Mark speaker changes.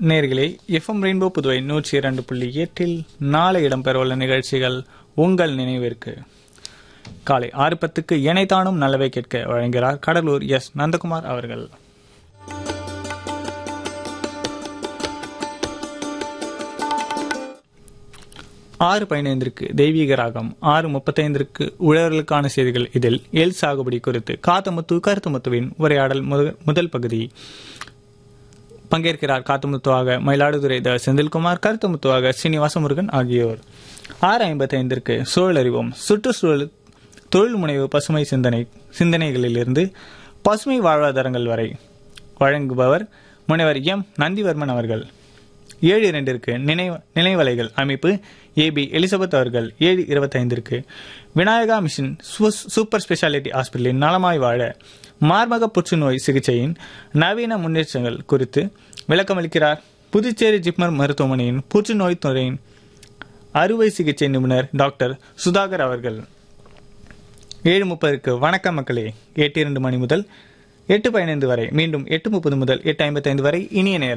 Speaker 1: நேர்களே FM rainbow Puduvai நூற்றி இரண்டு புள்ளி எட்டில் நாளை இடம்பெறவுள்ள நிகழ்ச்சிகள் உங்கள் நினைவிற்கு காலை ஆறு பத்துக்கு இணைத்தானும் நல்லவை கேட்க வழங்குகிறார் கடலூர் எஸ் நந்தகுமார் அவர்கள் ஆறு பதினைந்திற்கு தெய்வீக ராகம் ஆறு முப்பத்தைந்திற்கு உழவர்களுக்கான செய்திகள் இதில் எல் சாகுபடி குறித்து காத்தமுத்து கருத்துமுத்துவின் உரையாடல் முத- முதல் பகுதி பங்கேற்கிறார் காத்தமுத்துவாக மயிலாடுதுறை த செந்தில்குமார் கருத்துமுத்துவாக ஸ்ரீனிவாச முருகன் ஆகியோர் ஆறு ஐம்பத்தைந்திற்கு சூழல் அறிவோம் சுற்றுச்சூழல் தொழில் முனைவு பசுமை சிந்தனை சிந்தனைகளிலிருந்து பசுமை வாழ்வாதாரங்கள் வரை வழங்குபவர் முனைவர் எம் நந்திவர்மன் அவர்கள் ஏழு இரண்டிற்கு நினைவு நினைவலைகள் அமைப்பு ஏபி எலிசபெத் அவர்கள் ஏழு இருபத்தைந்திற்கு விநாயகா மிஷன் சு- சூப்பர் ஸ்பெஷாலிட்டி ஹாஸ்பிட்டலின் நலமாய் வாழ மார்பக புற்றுநோய் சிகிச்சையின் நவீன முன்னேற்றங்கள் குறித்து விளக்கமளிக்கிறார் புதுச்சேரி ஜிப்மர் மருத்துவமனையின் புற்றுநோய் துறையின் அறுவை சிகிச்சை நிபுணர் டாக்டர் சுதாகர் அவர்கள் ஏழு முப்பதுக்கு வணக்கம் மக்களே எட்டு இரண்டு மணி முதல் எட்டு பதினைந்து வரை மீண்டும் எட்டு முப்பது முதல் எட்டு ஐம்பத்தைந்து வரை இனிய நேரம்